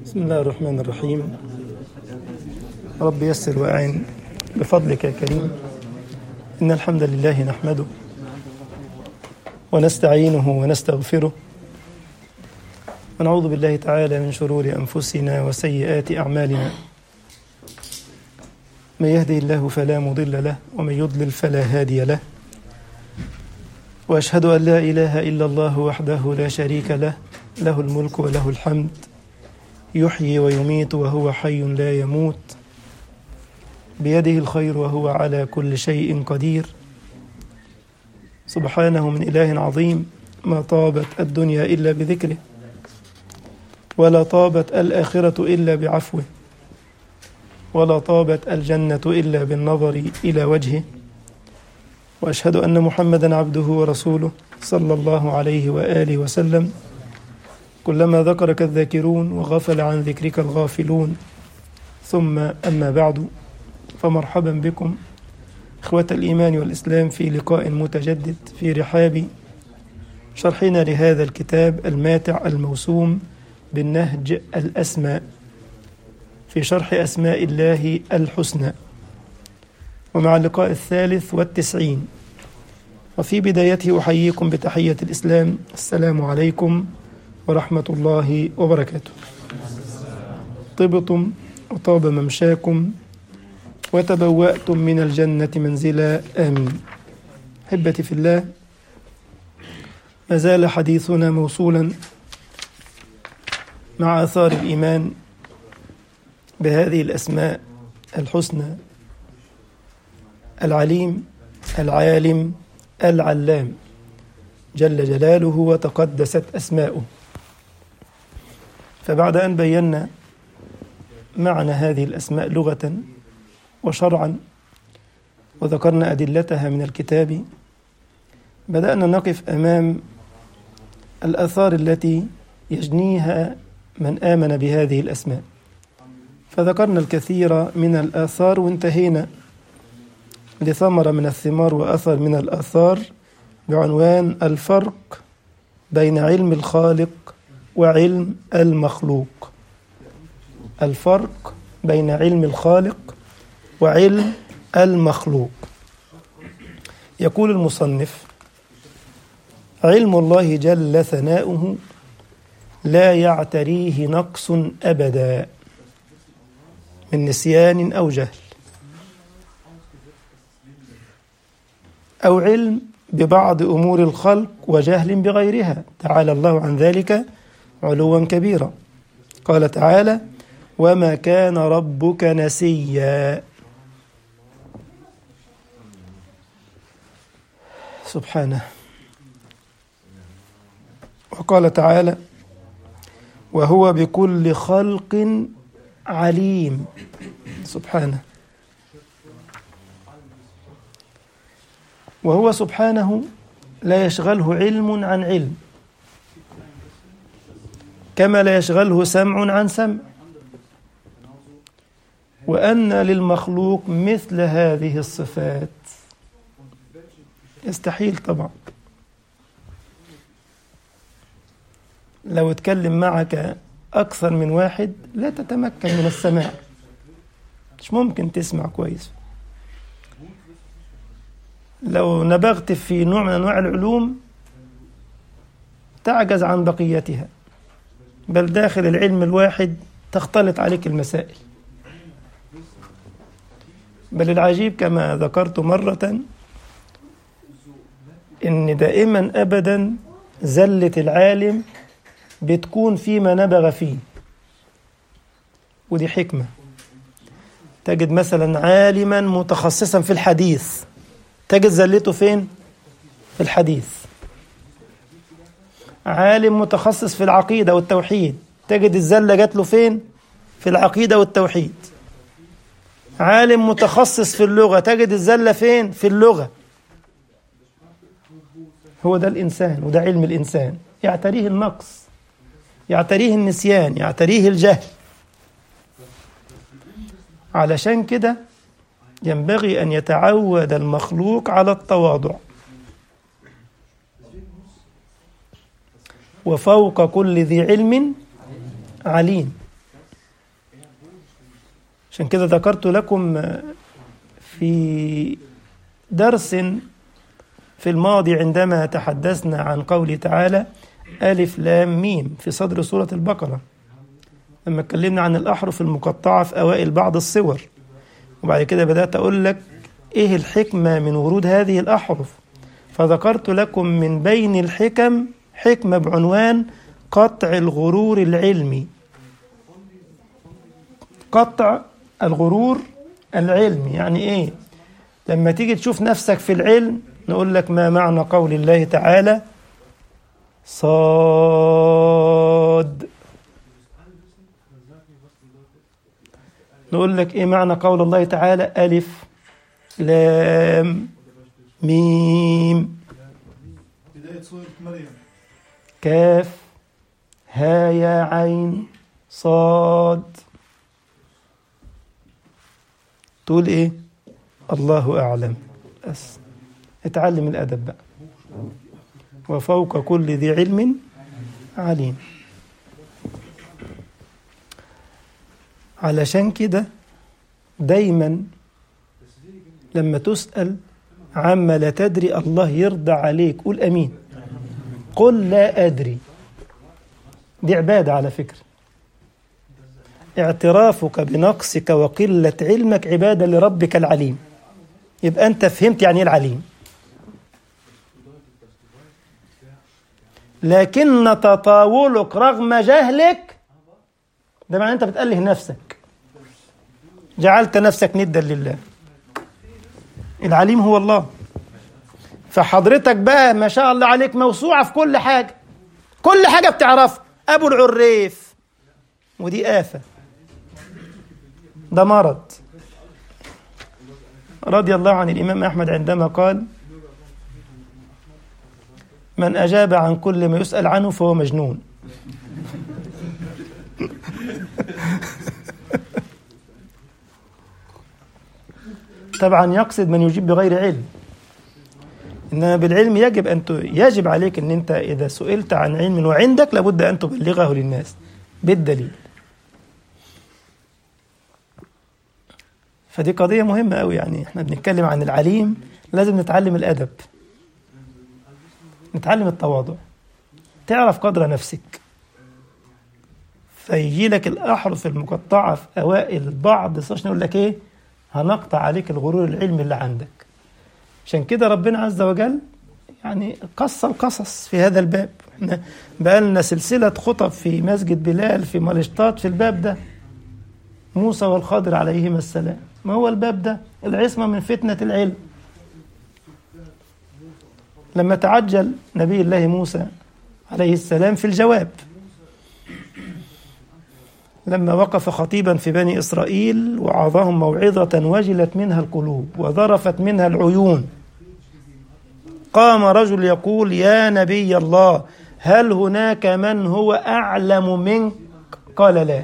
بسم الله الرحمن الرحيم رب يسر وأعن بفضلك يا كريم إن الحمد لله نحمده ونستعينه ونستغفره ونعوذ بالله تعالى من شرور أنفسنا وسيئات أعمالنا من يهدي الله فلا مضل له ومن يضلل فلا هادي له وأشهد أن لا إله إلا الله وحده لا شريك له له الملك وله الحمد يحيي ويميت وهو حي لا يموت بيده الخير وهو على كل شيء قدير سبحانه من إله عظيم ما طابت الدنيا إلا بذكره ولا طابت الآخرة إلا بعفوه ولا طابت الجنة إلا بالنظر إلى وجهه وأشهد أن محمدا عبده ورسوله صلى الله عليه وآله وسلم كلما ذكرك الذاكرون وغفل عن ذكرك الغافلون ثم أما بعد فمرحبا بكم إخوة الإيمان والإسلام في لقاء متجدد في رحاب شرحنا لهذا الكتاب الماتع الموسوم بالنهج الأسماء في شرح أسماء الله الحسنى ومع اللقاء الثالث والتسعين وفي بدايته أحييكم بتحية الإسلام السلام عليكم ورحمة الله وبركاته طبتم وطاب ممشاكم وتبوأتم من الجنة منزلا آمين أحبتي في الله ما زال حديثنا موصولا مع آثار الإيمان بهذه الأسماء الحسنى العليم العالم العلام جل جلاله وتقدست أسماؤه فبعد أن بينا معنى هذه الأسماء لغة وشرعا وذكرنا أدلتها من الكتاب بدأنا نقف أمام الآثار التي يجنيها من آمن بهذه الأسماء فذكرنا الكثير من الآثار وانتهينا لثمرة من الثمار وأثر من الآثار بعنوان الفرق بين علم الخالق وعلم المخلوق الفرق بين علم الخالق وعلم المخلوق يقول المصنف علم الله جل ثناؤه لا يعتريه نقص ابدا من نسيان او جهل او علم ببعض امور الخلق وجهل بغيرها تعالى الله عن ذلك علوا كبيرا قال تعالى وما كان ربك نسيا سبحانه وقال تعالى وهو بكل خلق عليم سبحانه وهو سبحانه لا يشغله علم عن علم كما لا يشغله سمع عن سمع وأن للمخلوق مثل هذه الصفات يستحيل طبعا لو اتكلم معك أكثر من واحد لا تتمكن من السماع مش ممكن تسمع كويس لو نبغت في نوع من أنواع العلوم تعجز عن بقيتها بل داخل العلم الواحد تختلط عليك المسائل بل العجيب كما ذكرت مرة إن دائما أبدا زلة العالم بتكون فيما نبغ فيه ودي حكمة تجد مثلا عالما متخصصا في الحديث تجد زلته فين؟ في الحديث عالم متخصص في العقيدة والتوحيد تجد الزلة جات له فين؟ في العقيدة والتوحيد عالم متخصص في اللغة تجد الزلة فين؟ في اللغة هو ده الإنسان وده علم الإنسان يعتريه النقص يعتريه النسيان يعتريه الجهل علشان كده ينبغي أن يتعود المخلوق على التواضع وفوق كل ذي علم عليم عشان كده ذكرت لكم في درس في الماضي عندما تحدثنا عن قوله تعالى ألف لام ميم في صدر سورة البقرة لما اتكلمنا عن الأحرف المقطعة في أوائل بعض الصور وبعد كده بدأت أقول لك إيه الحكمة من ورود هذه الأحرف فذكرت لكم من بين الحكم حكمة بعنوان قطع الغرور العلمي قطع الغرور العلمي يعني إيه لما تيجي تشوف نفسك في العلم نقول لك ما معنى قول الله تعالى صاد نقول لك ايه معنى قول الله تعالى ألف لام ميم بداية سورة مريم كاف ها يا عين صاد تقول ايه الله أعلم بس اتعلم الأدب بقى وفوق كل ذي علم عليم علشان كده دايما لما تسأل عما لا تدري الله يرضى عليك قول أمين قل لا أدري دي عبادة على فكرة اعترافك بنقصك وقلة علمك عبادة لربك العليم يبقى أنت فهمت يعني إيه العليم لكن تطاولك رغم جهلك ده معناه أنت بتأله نفسك جعلت نفسك ندا لله العليم هو الله فحضرتك بقى ما شاء الله عليك موسوعة في كل حاجة كل حاجة بتعرفها أبو العريف ودي آفة ده مرض رضي الله عن الإمام أحمد عندما قال من أجاب عن كل ما يسأل عنه فهو مجنون طبعا يقصد من يجيب بغير علم إنما بالعلم يجب أن ت... يجب عليك أن أنت إذا سئلت عن علم وعندك لابد أن تبلغه للناس بالدليل فدي قضية مهمة أوي يعني احنا بنتكلم عن العليم لازم نتعلم الأدب نتعلم التواضع تعرف قدر نفسك فيجي لك الأحرف المقطعة في أوائل بعض سيشن يقول لك إيه هنقطع عليك الغرور العلمي اللي عندك عشان كده ربنا عز وجل يعني قص القصص في هذا الباب احنا بقى لنا سلسلة خطب في مسجد بلال في مالشطات في الباب ده موسى والخضر عليهما السلام ما هو الباب ده العصمة من فتنة العلم لما تعجل نبي الله موسى عليه السلام في الجواب لما وقف خطيبا في بني إسرائيل وعظهم موعظة وجلت منها القلوب وذرفت منها العيون قام رجل يقول يا نبي الله هل هناك من هو أعلم منك قال لا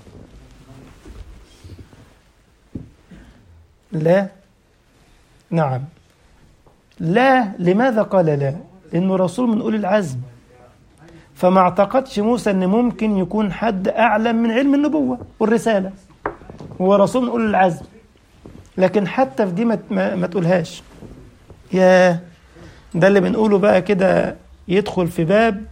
لا نعم لا لماذا قال لا لأنه رسول من أولي العزم فما اعتقدش موسى أن ممكن يكون حد أعلم من علم النبوة والرسالة هو رسول من أولي العزم لكن حتى في دي ما, ما, ما تقولهاش يا ده اللي بنقوله بقى كده يدخل في باب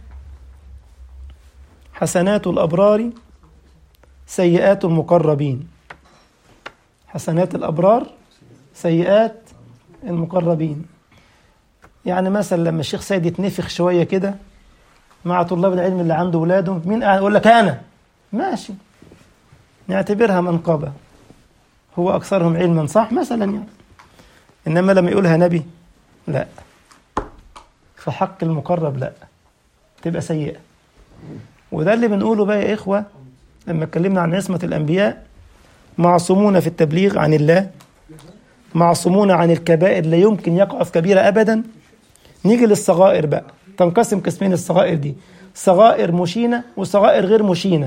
حسنات الأبرار سيئات المقربين حسنات الأبرار سيئات المقربين يعني مثلا لما الشيخ سيد يتنفخ شوية كده مع طلاب العلم اللي عنده ولاده مين قاعد يقول لك أنا ماشي نعتبرها منقبة هو أكثرهم علما صح مثلا يعني إنما لما يقولها نبي لا في حق المقرب لا تبقى سيئة وده اللي بنقوله بقى يا إخوة لما اتكلمنا عن عصمة الأنبياء معصومون في التبليغ عن الله معصومون عن الكبائر لا يمكن يقع في كبيرة أبدا نيجي للصغائر بقى تنقسم قسمين الصغائر دي صغائر مشينة وصغائر غير مشينة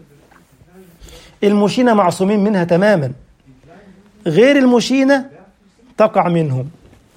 المشينة معصومين منها تماما غير المشينة تقع منهم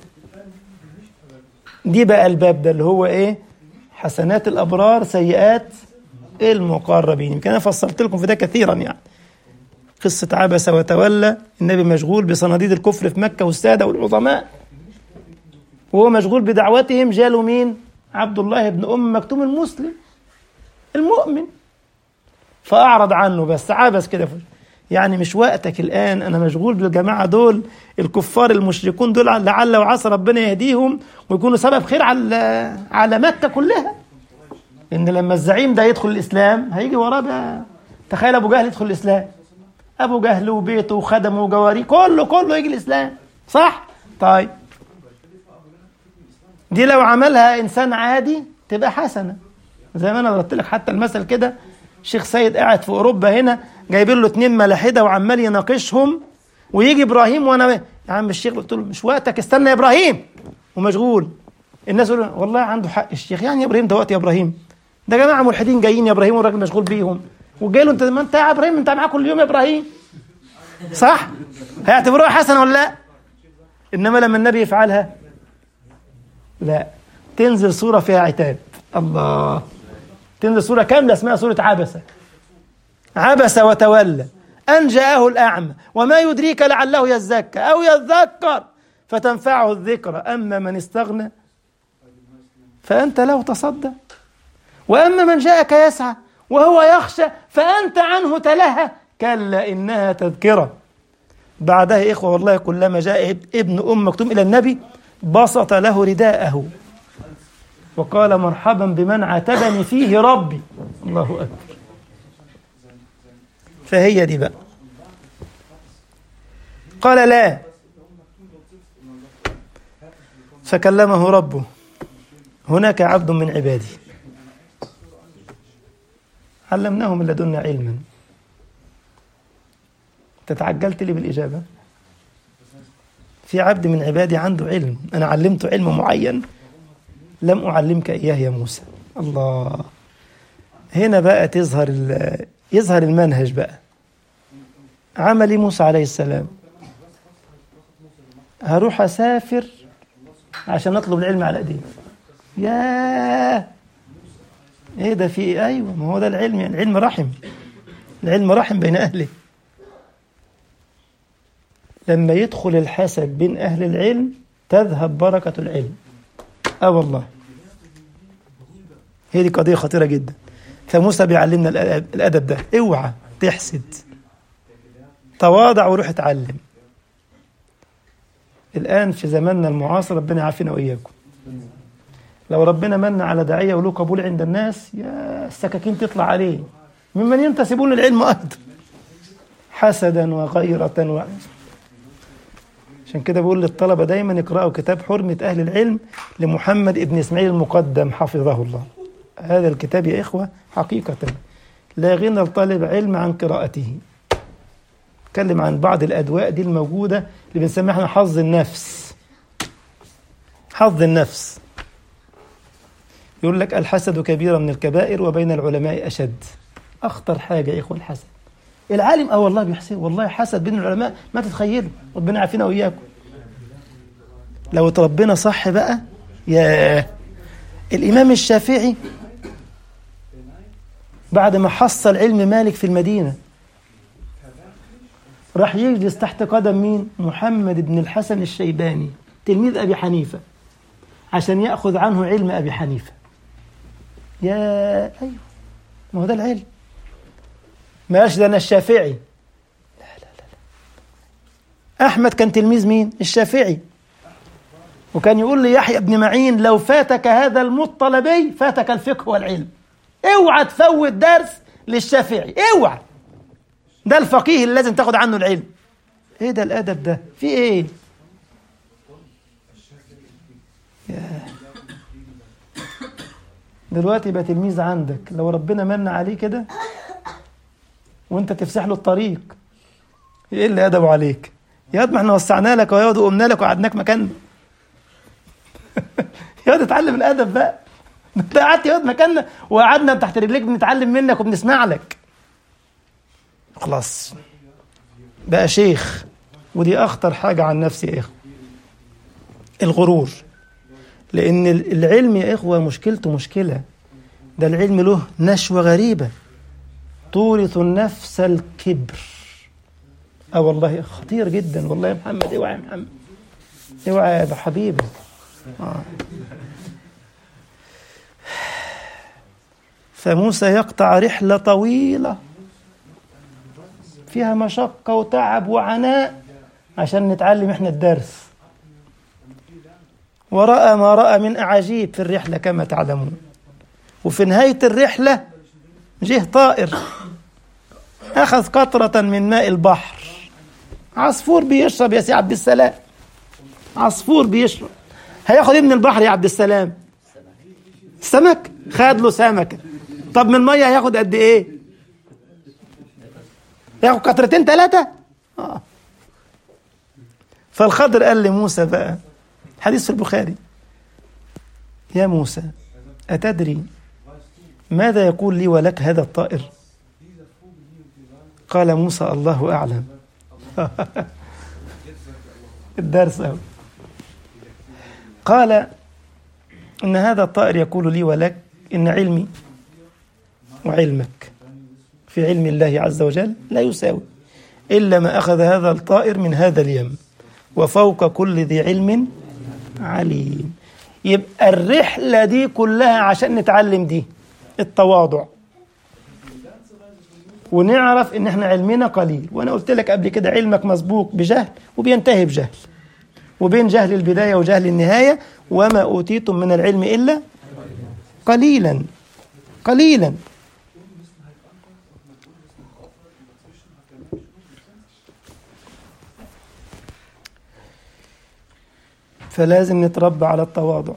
دي بقى الباب ده اللي هو ايه حسنات الأبرار سيئات المقربين يمكن أنا فصلت لكم في ده كثيرا يعني قصة عبس وتولى النبي مشغول بصناديد الكفر في مكة والسادة والعظماء وهو مشغول بدعوتهم جاله مين عبد الله بن أم مكتوم المسلم المؤمن فأعرض عنه بس عبس كده يعني مش وقتك الآن أنا مشغول بالجماعة دول الكفار المشركون دول لعل وعسى ربنا يهديهم ويكونوا سبب خير على على مكة كلها إن لما الزعيم ده يدخل الإسلام هيجي وراه بقى تخيل أبو جهل يدخل الإسلام أبو جهل وبيته وخدمه وجواريه كله كله يجي الإسلام صح؟ طيب دي لو عملها إنسان عادي تبقى حسنة زي ما أنا ضربت لك حتى المثل كده الشيخ سيد قاعد في أوروبا هنا جايبين له اتنين ملاحدة وعمال يناقشهم ويجي إبراهيم وأنا يا عم الشيخ قلت له مش وقتك استنى يا إبراهيم ومشغول الناس يقولوا والله عنده حق الشيخ يعني يا إبراهيم ده وقت يا إبراهيم ده جماعة ملحدين جايين يا إبراهيم والراجل مشغول بيهم وجاي له أنت ما أنت يا إبراهيم أنت معاه كل يوم يا إبراهيم صح؟ هيعتبروها حسنة ولا لا؟ إنما لما النبي يفعلها لا تنزل صورة فيها عتاب الله تنزل صورة كاملة اسمها صورة عبسة عبس وتولى أن جاءه الأعمى وما يدريك لعله يزكى أو يذكر فتنفعه الذكرى أما من استغنى فأنت له تصدى وأما من جاءك يسعى وهو يخشى فأنت عنه تلهى كلا إنها تذكرة بعدها إخوة والله كلما جاء ابن أم مكتوم إلى النبي بسط له رداءه وقال مرحبا بمن عاتبني فيه ربي الله أكبر فهي دي بقى قال لا فكلمه ربه هناك عبد من عبادي علمناه من لدنا علما تتعجلت لي بالإجابة في عبد من عبادي عنده علم أنا علمته علم معين لم أعلمك إياه يا موسى الله هنا بقى تظهر يظهر المنهج بقى عمل موسى عليه السلام هروح أسافر عشان أطلب العلم على أيديه ياه ايه ده في ايه ايوه ما هو ده العلم يعني العلم رحم العلم رحم بين اهله لما يدخل الحسد بين اهل العلم تذهب بركه العلم اه والله هي دي قضيه خطيره جدا فموسى بيعلمنا الادب ده اوعى تحسد تواضع وروح اتعلم الان في زماننا المعاصر ربنا يعافينا واياكم لو ربنا من على داعية وله قبول عند الناس يا السكاكين تطلع عليه ممن ينتسبون للعلم أيضا حسدا وغيرة و... عشان كده بقول للطلبة دايما يقرأوا كتاب حرمة أهل العلم لمحمد ابن إسماعيل المقدم حفظه الله هذا الكتاب يا إخوة حقيقة لا غنى لطالب علم عن قراءته تكلم عن بعض الأدواء دي الموجودة اللي بنسميها احنا حظ النفس حظ النفس يقول لك الحسد كبيرة من الكبائر وبين العلماء أشد أخطر حاجة يا إخوة الحسد العالم اه والله بيحسد والله حسد بين العلماء ما تتخيلوا ربنا يعافينا وإياكم لو تربينا صح بقى يا الإمام الشافعي بعد ما حصل علم مالك في المدينة راح يجلس تحت قدم مين؟ محمد بن الحسن الشيباني تلميذ أبي حنيفة عشان يأخذ عنه علم أبي حنيفة يا أيوه ما هو ده العلم ما قالش ده أنا الشافعي لا لا لا لا أحمد كان تلميذ مين؟ الشافعي وكان يقول لي يحيى بن معين لو فاتك هذا المطلبي فاتك الفقه والعلم اوعى تفوت درس للشافعي اوعى ده الفقيه اللي لازم تاخد عنه العلم ايه ده الادب ده في ايه ياه دلوقتي يبقى تلميذ عندك لو ربنا من عليه كده وانت تفسح له الطريق ايه اللي ادبه عليك يا ما احنا وسعنا لك ويا وقمنا لك وقعدناك مكان يا اتعلم الادب بقى انت قعدت يا مكاننا وقعدنا تحت رجليك بنتعلم منك وبنسمع لك خلاص بقى شيخ ودي اخطر حاجه عن نفسي يا اخوه الغرور لأن العلم يا إخوة مشكلته مشكلة ده العلم له نشوة غريبة تورث النفس الكبر اه والله خطير جدا والله يا محمد اوعى يا محمد اوعى يا حبيبي آه. فموسى يقطع رحلة طويلة فيها مشقة وتعب وعناء عشان نتعلم احنا الدرس ورأى ما رأى من أعاجيب في الرحلة كما تعلمون وفي نهاية الرحلة جه طائر أخذ قطرة من ماء البحر عصفور بيشرب يا سي عبد السلام عصفور بيشرب هياخد ايه من البحر يا عبد السلام سمك خد له سمكة طب من المية هياخد قد ايه ياخد قطرتين ثلاثة آه. فالخضر قال لموسى بقى حديث في البخاري يا موسى أتدري ماذا يقول لي ولك هذا الطائر قال موسى الله أعلم الدرس أهو قال إن هذا الطائر يقول لي ولك إن علمي وعلمك في علم الله عز وجل لا يساوي إلا ما أخذ هذا الطائر من هذا اليم وفوق كل ذي علم عليم يبقى الرحلة دي كلها عشان نتعلم دي التواضع ونعرف ان احنا علمنا قليل وانا قلت لك قبل كده علمك مسبوق بجهل وبينتهي بجهل وبين جهل البداية وجهل النهاية وما أوتيتم من العلم إلا قليلا قليلا فلازم نتربى على التواضع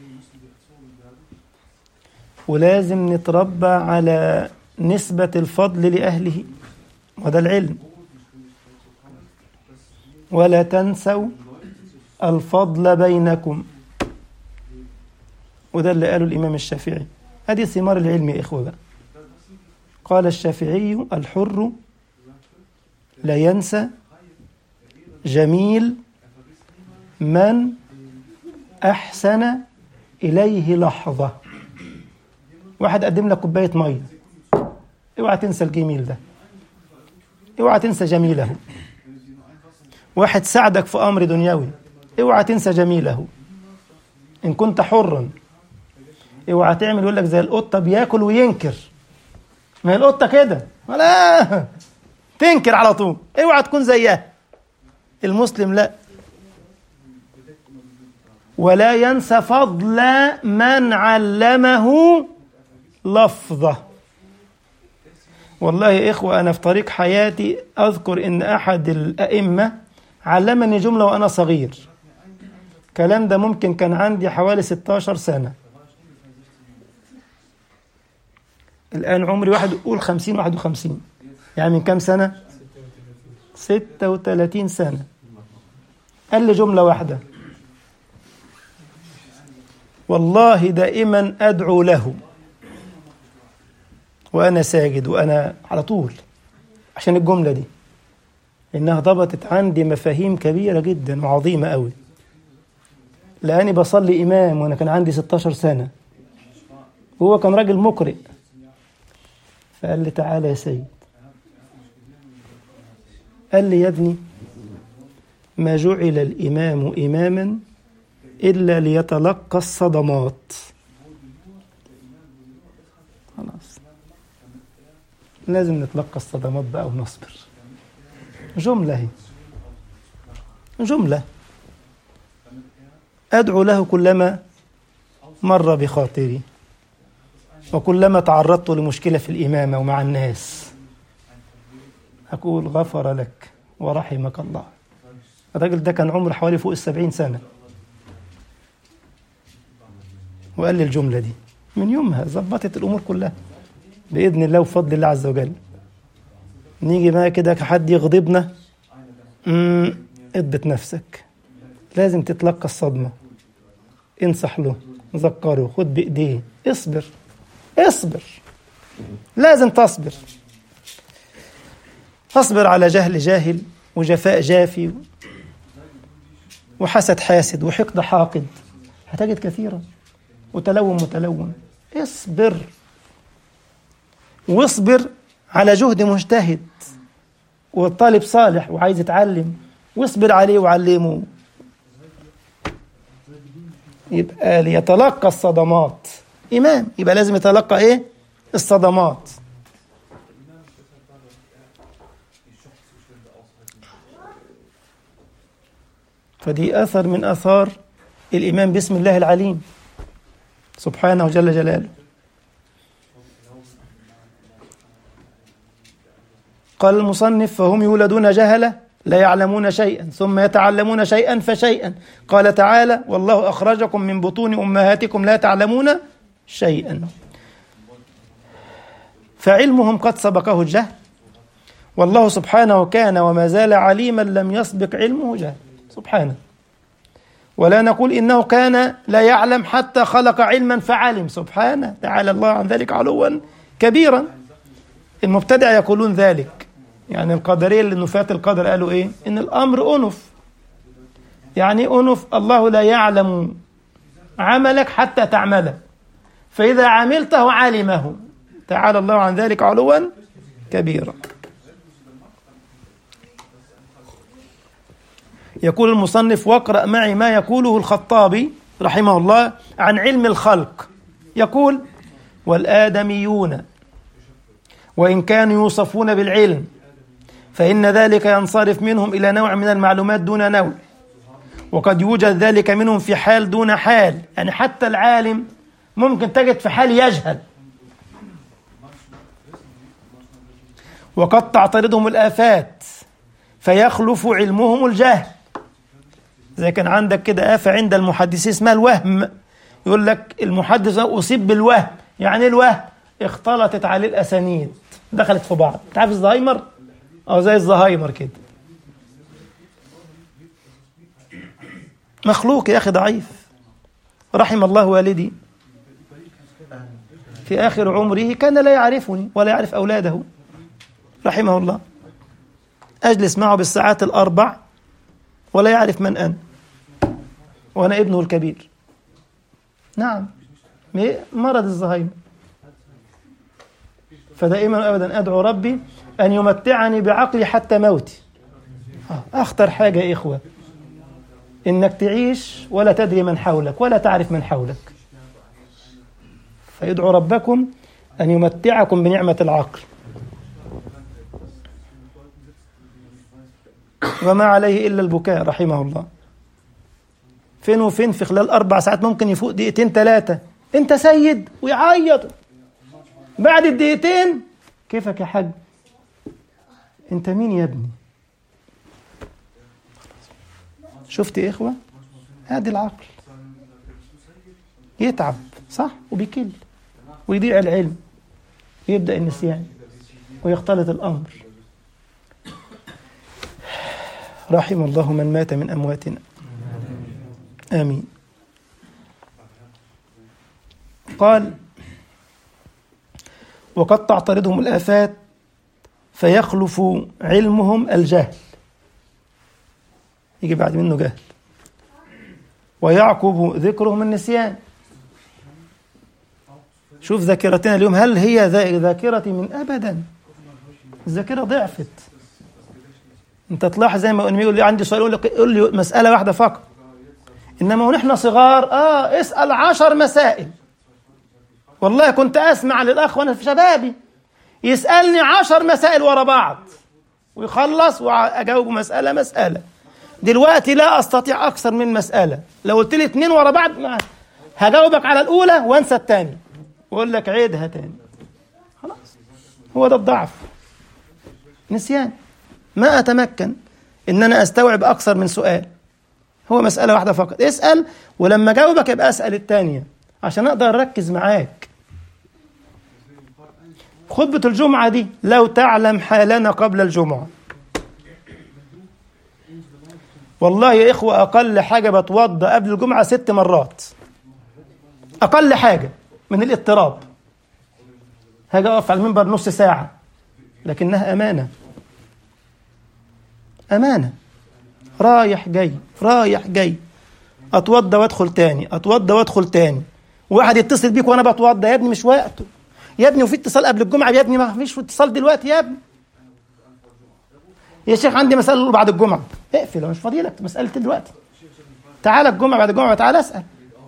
ولازم نتربى على نسبة الفضل لأهله وده العلم ولا تنسوا الفضل بينكم وده اللي قاله الإمام الشافعي هذه ثمار العلم يا إخوة بقى قال الشافعي الحر لا ينسى جميل من أحسن إليه لحظة واحد قدم لك كوباية مية اوعى تنسى الجميل ده اوعى تنسى جميله واحد ساعدك في أمر دنيوي اوعى تنسى جميله إن كنت حرا اوعى تعمل يقول لك زي القطة بياكل وينكر ما هي القطة كده ولا تنكر على طول اوعى تكون زيها المسلم لا ولا ينسى فضل من علمه لفظة والله يا إخوة أنا في طريق حياتي أذكر إن أحد الأئمة علمني جملة وأنا صغير الكلام ده ممكن كان عندي حوالي 16 سنة الآن عمري واحد قول 50 51 يعني من كام سنة 36 سنة قال لي جملة واحدة والله دائما أدعو له وأنا ساجد وأنا على طول عشان الجملة دي إنها ضبطت عندي مفاهيم كبيرة جدا وعظيمة قوي لأني بصلي إمام وأنا كان عندي 16 سنة وهو كان راجل مقرئ فقال لي تعالى يا سيد قال لي يا ابني ما جعل الإمام إماما إلا ليتلقى الصدمات خلاص لازم نتلقى الصدمات بقى ونصبر جملة هي جملة أدعو له كلما مر بخاطري وكلما تعرضت لمشكلة في الإمامة ومع الناس أقول غفر لك ورحمك الله الراجل ده كان عمره حوالي فوق السبعين سنة وقال لي الجملة دي من يومها ظبطت الأمور كلها بإذن الله وفضل الله عز وجل نيجي بقى كده حد يغضبنا امم اضبط نفسك لازم تتلقى الصدمة انصح له ذكره خد بإيديه اصبر اصبر لازم تصبر اصبر على جهل جاهل وجفاء جافي وحسد حاسد وحقد حاقد هتجد كثيرا وتلون متلون اصبر واصبر على جهد مجتهد والطالب صالح وعايز يتعلم واصبر عليه وعلمه يبقى ليتلقى الصدمات إمام يبقى لازم يتلقى إيه الصدمات فدي أثر من أثار الإيمان باسم الله العليم سبحانه جل جلاله قال المصنف فهم يولدون جهلة لا يعلمون شيئا ثم يتعلمون شيئا فشيئا قال تعالى والله أخرجكم من بطون أمهاتكم لا تعلمون شيئا فعلمهم قد سبقه الجهل والله سبحانه كان وما زال عليما لم يسبق علمه جهل سبحانه ولا نقول إنه كان لا يعلم حتى خلق علما فعلم سبحانه تعالى الله عن ذلك علوا كبيرا المبتدع يقولون ذلك يعني القدرية اللي نفاة القدر قالوا إيه إن الأمر أنف يعني أنف الله لا يعلم عملك حتى تعمله فإذا عملته علمه تعالى الله عن ذلك علوا كبيرا يقول المصنف واقرأ معي ما يقوله الخطابي رحمه الله عن علم الخلق يقول والآدميون وإن كانوا يوصفون بالعلم فإن ذلك ينصرف منهم إلى نوع من المعلومات دون نوع وقد يوجد ذلك منهم في حال دون حال يعني حتى العالم ممكن تجد في حال يجهل وقد تعترضهم الآفات فيخلف علمهم الجهل زي كان عندك كده آفة عند المحدثين اسمها الوهم يقول لك المحدث أصيب بالوهم يعني إيه الوهم اختلطت عليه الأسانيد دخلت في بعض انت عارف الزهايمر أو زي الزهايمر كده مخلوق يا أخي ضعيف رحم الله والدي في آخر عمره كان لا يعرفني ولا يعرف أولاده رحمه الله أجلس معه بالساعات الأربع ولا يعرف من أنا وأنا ابنه الكبير نعم مرض الزهايمر فدائما أبدا أدعو ربي أن يمتعني بعقلي حتى موتي أخطر حاجة يا إخوة إنك تعيش ولا تدري من حولك ولا تعرف من حولك فيدعو ربكم أن يمتعكم بنعمة العقل وما عليه إلا البكاء رحمه الله فين وفين في خلال أربع ساعات ممكن يفوق دقيقتين ثلاثة أنت سيد ويعيط بعد الدقيقتين كيفك يا حاج أنت مين يا ابني شفت يا إخوة هذه العقل يتعب صح وبيكل ويضيع العلم ويبدأ النسيان ويختلط الأمر رحم الله من مات من أمواتنا آمين قال وقد تعترضهم الآفات فيخلف علمهم الجهل يجي بعد منه جهل ويعقب ذكرهم النسيان شوف ذاكرتنا اليوم هل هي ذاكرتي من أبدا الذاكرة ضعفت انت تلاحظ زي ما يقول لي عندي سؤال يقول لي قول لي مسألة واحدة فقط إنما ونحن صغار آه اسأل عشر مسائل والله كنت أسمع للأخ وأنا في شبابي يسألني عشر مسائل ورا بعض ويخلص وأجاوبه مسألة مسألة دلوقتي لا أستطيع أكثر من مسألة لو قلت لي اتنين ورا بعض هجاوبك على الأولى وأنسى الثانية وأقول لك عيدها تاني خلاص هو ده الضعف نسيان ما أتمكن إن أنا أستوعب أكثر من سؤال هو مسألة واحدة فقط اسأل ولما جاوبك يبقى أسأل الثانية عشان أقدر أركز معاك خطبة الجمعة دي لو تعلم حالنا قبل الجمعة والله يا إخوة أقل حاجة بتوضى قبل الجمعة ست مرات أقل حاجة من الاضطراب هاجي أقف على المنبر نص ساعة لكنها أمانة أمانة رايح جاي رايح جاي أتوضى وأدخل تاني أتوضى وأدخل تاني واحد يتصل بيك وأنا بتوضى يا ابني مش وقته يا ابني وفي اتصال قبل الجمعة يا ابني ما فيش اتصال دلوقتي يا ابني يا شيخ عندي مساله بعد الجمعه اقفل أنا مش فاضي لك مساله دلوقتي تعالى الجمعه بعد الجمعه تعالى اسال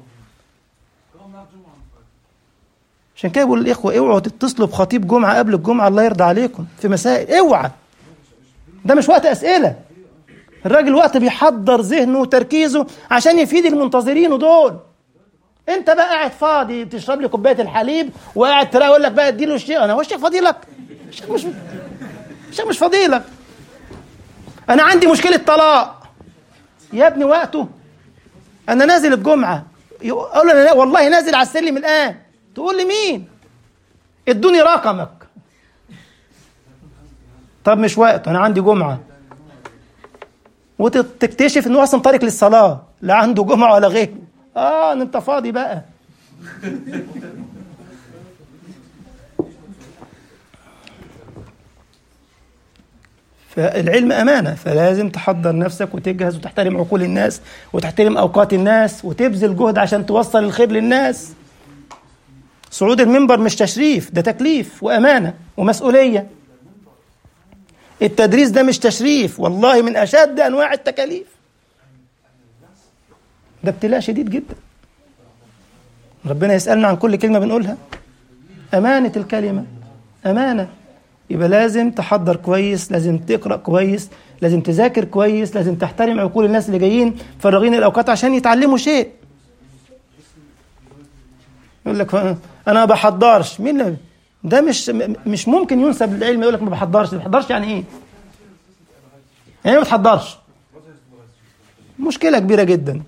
عشان كده بقول الاخوه اوعوا تتصلوا بخطيب جمعه قبل الجمعه الله يرضى عليكم في مسائل اوعى ده مش وقت اسئله الراجل وقت بيحضر ذهنه وتركيزه عشان يفيد المنتظرين دول انت بقى قاعد فاضي تشرب لي كوبايه الحليب وقاعد تلاقي يقول لك بقى اديله الشيء انا هو الشيخ فضيلك الشيخ مش الشيخ مش فضيلك انا عندي مشكله طلاق يا ابني وقته انا نازل الجمعه يقول انا والله نازل على السلم الان تقول لي مين ادوني رقمك طب مش وقته انا عندي جمعه وتكتشف انه اصلا طارق للصلاه لا عنده جمعه ولا غيره اه انت فاضي بقى فالعلم امانه فلازم تحضر نفسك وتجهز وتحترم عقول الناس وتحترم اوقات الناس وتبذل جهد عشان توصل الخير للناس صعود المنبر مش تشريف ده تكليف وامانه ومسؤوليه التدريس ده مش تشريف والله من اشد انواع التكاليف ده ابتلاء شديد جدا ربنا يسالنا عن كل كلمه بنقولها امانه الكلمه امانه يبقى لازم تحضر كويس لازم تقرا كويس لازم تذاكر كويس لازم تحترم عقول الناس اللي جايين فارغين الاوقات عشان يتعلموا شيء يقول لك انا ما بحضرش مين اللي ده مش مش ممكن ينسب للعلم يقول لك ما بحضرش ما بحضرش يعني ايه يعني ما بتحضرش مشكله كبيره جدا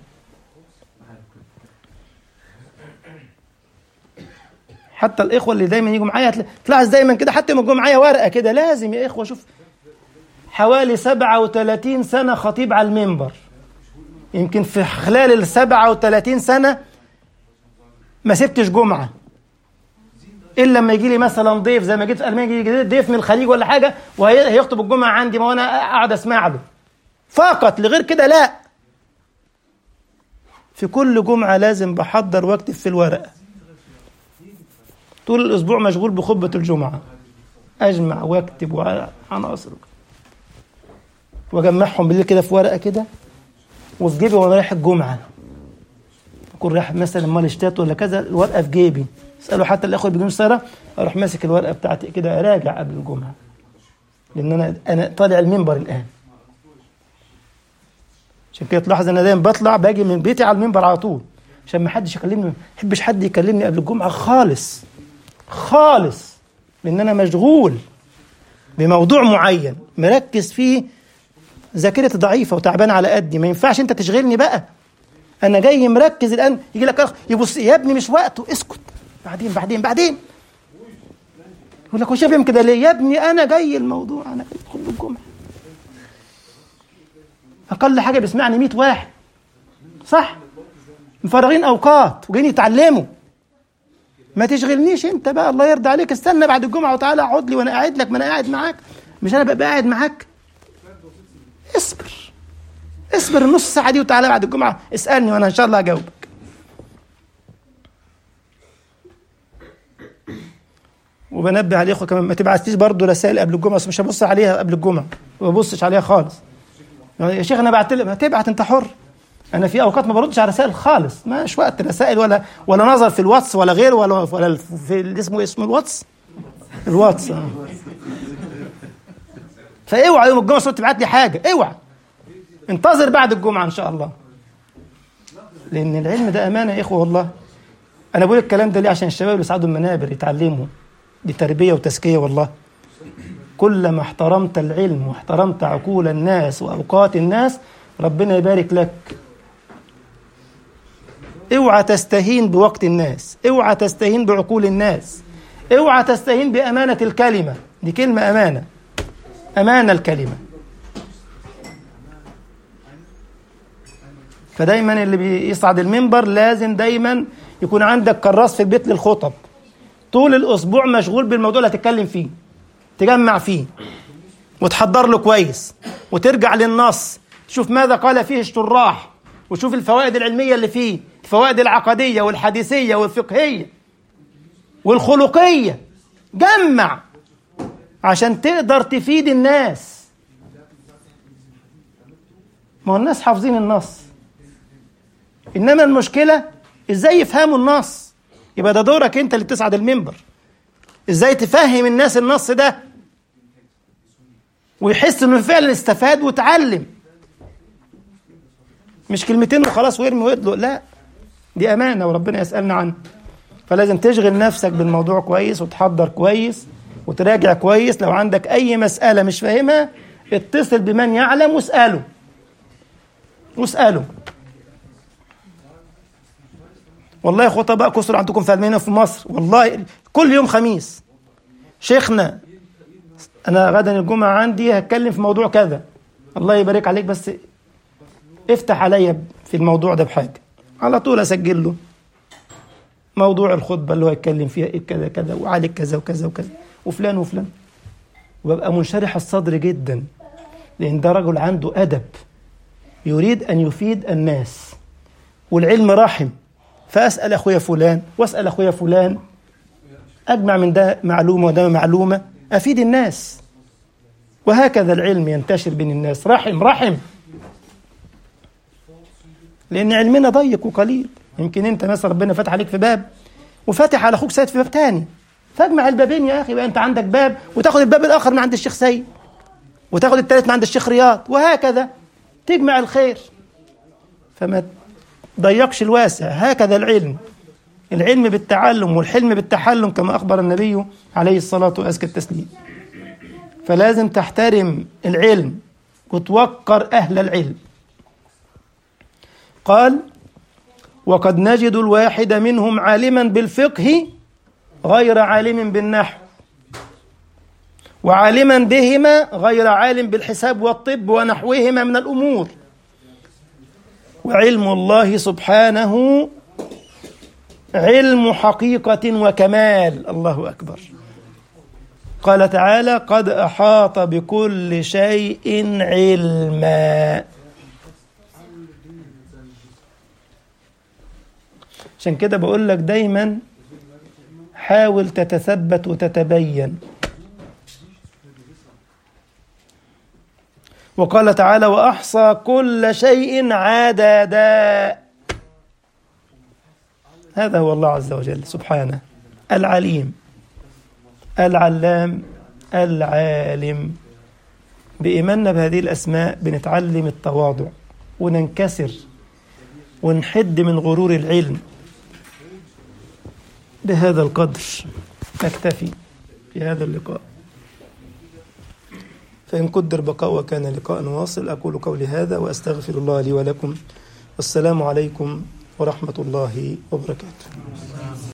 حتى الاخوه اللي دايما يجوا معايا تلاحظ دايما كده حتى لما يجوا معايا ورقه كده لازم يا اخوه شوف حوالي 37 سنه خطيب على المنبر يمكن في خلال ال 37 سنه ما سبتش جمعه الا لما يجي لي مثلا ضيف زي ما جيت في المانيا يجي ضيف من الخليج ولا حاجه وهيخطب الجمعه عندي ما انا قاعد اسمع له فقط لغير كده لا في كل جمعه لازم بحضر واكتب في الورقه طول الاسبوع مشغول بخطبه الجمعه اجمع واكتب عناصر واجمعهم بالليل كده في ورقه كده وفي جيبي وانا رايح الجمعه اكون رايح مثلا مال شتات ولا كذا الورقه في جيبي اسالوا حتى الاخوه اللي بيجوا السياره اروح ماسك الورقه بتاعتي كده اراجع قبل الجمعه لان انا انا طالع المنبر الان عشان كده تلاحظ انا دايما بطلع باجي من بيتي على المنبر على طول عشان ما حدش يكلمني ما بحبش حد يكلمني قبل الجمعه خالص خالص لان انا مشغول بموضوع معين مركز فيه ذاكرتي ضعيفه وتعبان على قدي ما ينفعش انت تشغلني بقى انا جاي مركز الان يجي لك اخ يبص يا ابني مش وقته اسكت بعدين بعدين بعدين يقول لك هو شايف كده ليه يا ابني انا جاي الموضوع انا جاي خد الجمعه اقل حاجه بيسمعني 100 واحد صح مفرغين اوقات وجايين يتعلموا ما تشغلنيش انت بقى الله يرضى عليك استنى بعد الجمعه وتعالى اقعد لي وانا قاعد لك ما انا قاعد معاك مش انا ببقى قاعد معاك اصبر اصبر النص ساعه دي وتعالى بعد الجمعه اسالني وانا ان شاء الله اجاوبك وبنبه على الاخوه كمان ما تبعتليش برضه رسائل قبل الجمعه بس مش هبص عليها قبل الجمعه ما ببصش عليها خالص يا شيخ انا بعت ما تبعت انت حر انا في اوقات ما بردش على رسائل خالص مش وقت رسائل ولا ولا نظر في الواتس ولا غيره ولا ولا في اللي اسمه اسمه الواتس الواتس آه. فاوعى يوم الجمعه صرت تبعت لي حاجه اوعى انتظر بعد الجمعه ان شاء الله لان العلم ده امانه يا اخوه والله انا بقول الكلام ده ليه عشان الشباب اللي صعدوا المنابر يتعلموا دي تربيه وتزكيه والله كلما احترمت العلم واحترمت عقول الناس واوقات الناس ربنا يبارك لك اوعى تستهين بوقت الناس اوعى تستهين بعقول الناس اوعى تستهين بامانه الكلمه دي كلمه امانه امانه الكلمه فدايما اللي بيصعد المنبر لازم دايما يكون عندك كراس في البيت للخطب طول الاسبوع مشغول بالموضوع اللي هتتكلم فيه تجمع فيه وتحضر له كويس وترجع للنص تشوف ماذا قال فيه الشراح وشوف الفوائد العلميه اللي فيه الفوائد العقديه والحديثيه والفقهيه والخلقيه جمع عشان تقدر تفيد الناس ما هو الناس حافظين النص انما المشكله ازاي يفهموا النص يبقى ده دورك انت اللي تصعد المنبر ازاي تفهم الناس النص ده ويحس انه فعلا استفاد وتعلم مش كلمتين وخلاص ويرمي ويطلق لا دي امانه وربنا يسالنا عنها فلازم تشغل نفسك بالموضوع كويس وتحضر كويس وتراجع كويس لو عندك اي مساله مش فاهمها اتصل بمن يعلم واساله واساله والله خطباء كسر عندكم في المانيا وفي مصر والله كل يوم خميس شيخنا انا غدا الجمعه عندي هتكلم في موضوع كذا الله يبارك عليك بس افتح عليا في الموضوع ده بحاجه على طول اسجل له موضوع الخطبه اللي هو يتكلم فيها ايه كذا كذا وعليك كذا وكذا وكذا وفلان وفلان وببقى منشرح الصدر جدا لان ده رجل عنده ادب يريد ان يفيد الناس والعلم رحم فاسال اخويا فلان واسال اخويا فلان اجمع من ده معلومه وده معلومه افيد الناس وهكذا العلم ينتشر بين الناس رحم رحم لان علمنا ضيق وقليل يمكن انت مثلا ربنا فتح عليك في باب وفاتح على اخوك سيد في باب تاني فاجمع البابين يا اخي بقى انت عندك باب وتاخد الباب الاخر من عند الشيخ سيد وتاخد الثالث من عند الشيخ رياض وهكذا تجمع الخير فما ضيقش الواسع هكذا العلم العلم بالتعلم والحلم بالتحلم كما اخبر النبي عليه الصلاه وازكى التسليم فلازم تحترم العلم وتوقر اهل العلم قال وقد نجد الواحد منهم عالما بالفقه غير عالم بالنحو وعالما بهما غير عالم بالحساب والطب ونحوهما من الامور وعلم الله سبحانه علم حقيقه وكمال الله اكبر قال تعالى قد احاط بكل شيء علما عشان كده بقول لك دايما حاول تتثبت وتتبين وقال تعالى واحصى كل شيء عددا هذا هو الله عز وجل سبحانه العليم العلام العالم بإيماننا بهذه الأسماء بنتعلم التواضع وننكسر ونحد من غرور العلم بهذا القدر نكتفي في هذا اللقاء فإن قدر بقاء وكان لقاء واصل أقول قولي هذا وأستغفر الله لي ولكم والسلام عليكم ورحمة الله وبركاته